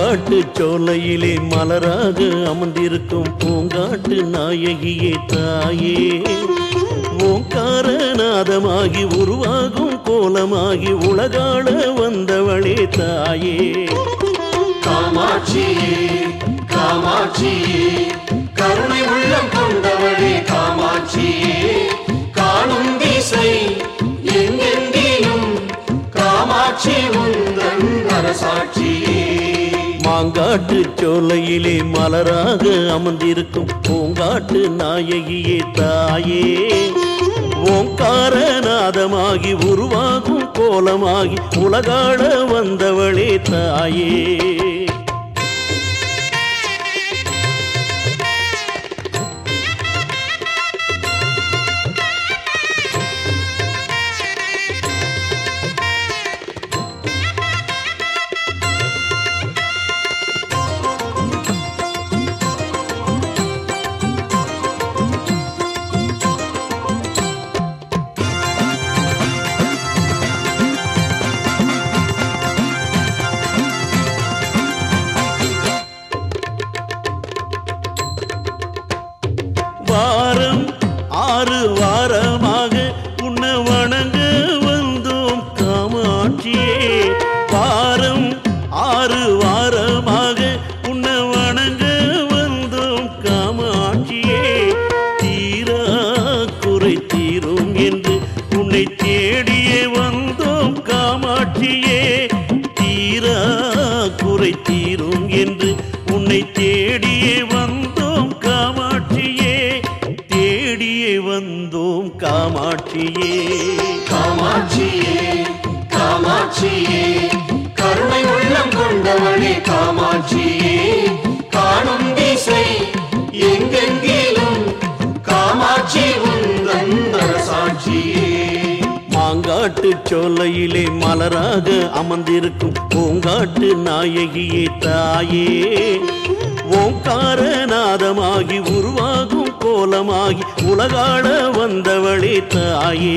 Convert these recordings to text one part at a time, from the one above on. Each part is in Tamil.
மாங்காட்டு சோலையிலே மலராக அமர்ந்திருக்கும் பூங்காட்டு நாயகியே தாயே ஓங்காரநாதமாகி உருவாகும் கோலமாகி உலகாள வந்தவளே தாயே காமாட்சியே காமாட்சியே கருணை உள்ளம் கொண்டவளே காமாட்சியே காணும் திசை எங்கெங்கிலும் காமாட்சி உந்தன் அரசாட்சியே மாங்காட்டு சோலையிலே மலராக அமர்ந்திருக்கும் பூங்காட்டு நாயகியே தாயே ஓங்காரநாதமாகி உருவாகும் கோலமாகி உலகாள வந்தவளே தாயே வாரம் ஆறு வாரமாக உன்னை வணங்க வந்தோம் காமாட்சியே வாரம் ஆறு வாரமாக உன்னை வணங்க வந்தோம் காமாட்சியே தீரா குறை தீரும் என்று உன்னை தேடியே வந்தோம் காமாட்சியே தீரா குறை தீரும் என்று உன்னை தேடியே வந்தோம் காமாட்சியே தேடியே வந்தோம் காமாட்சியே காமாட்சியே காமாட்சியே கருணை உள்ளம் கொண்டவளே காமாட்சியே காணும் திசை எங்கெங்கிலும் காமாட்சி உந்தன் அரசாட்சியே மாங்காட்டு சோலையிலே மலராக அமர்ந்திருக்கும் பூங்காட்டு நாயகியே தாயே ஓங்காரநாதமாகி உருவாகும் கோலமாகி உலகாள வந்தவளே தாயே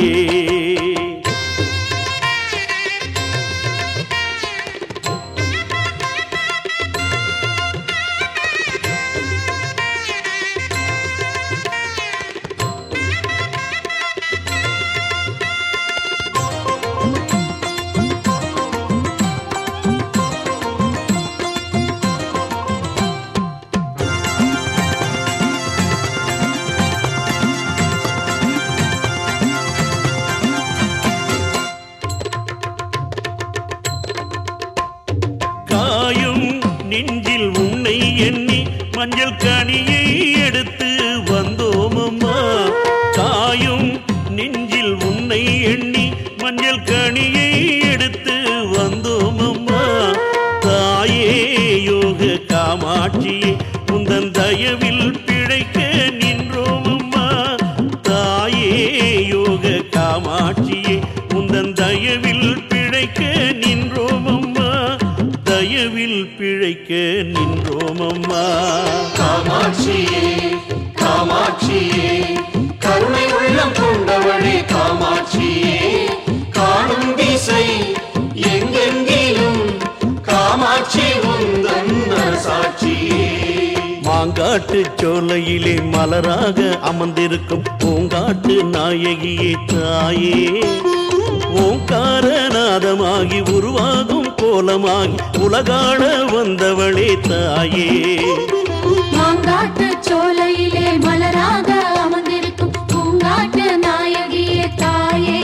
காயும் நெஞ்சில் உன்னை எண்ணி மஞ்சள் கனியை எடுத்து வந்தோம் அம்மா காயும் நெஞ்சில் உன்னை எண்ணி மஞ்சள் கனியை எடுத்து வந்தோம் அம்மா தாயே யோக காமாட்சியே உந்தன் தயவில் பிழைக்க நின்றோம் அம்மா தாயே யோக காமாட்சியே உந்தன் தயவில் பிழைக்க நின்றோம் அம்மா தயவில் பிழைக்க நின்றோம் அம்மா காமாட்சியே காமாட்சியே கருணை உள்ளம் கொண்டவளே காமாட்சியே காணும் திசை எங்கெங்கிலும் காமாட்சி உந்தன் அரசாட்சியே மாங்காட்டு சோலையிலே மலராக அமர்ந்திருக்கும் பூங்காட்டு நாயகியே தாயே ஓங்காரநாதமாகி உருவாகும் கோலமாகி உலகாள வந்தவளே தாயே மாங்காட்டு சோலையிலே மலராக அமர்ந்திருக்கும் பூங்காட்டு நாயகியே தாயே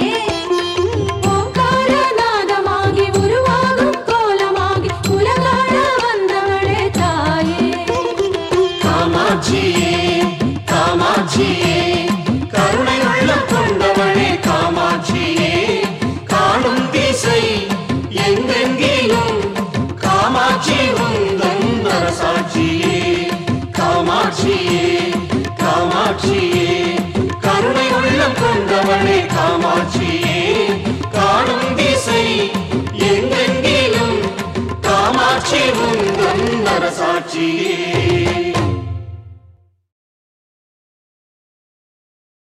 ஓங்காரநாதமாகி உருவாகும் கோலமாகி உலகாள வந்தவளே தாயே காமாட்சியே காமாட்சியே கருணை உள்ளம் கொண்டவளே காமாட்சியே காணும் திசை எங்கெங்கிலும் காமாட்சி உந்தன் அரசாட்சியே காமாட்சியே காமாட்சியே கருணை உள்ளம் கொண்டவளே காமாட்சியே காணும் திசை எங்கெங்கிலும் காமாட்சி உந்தன் அரசாட்சியே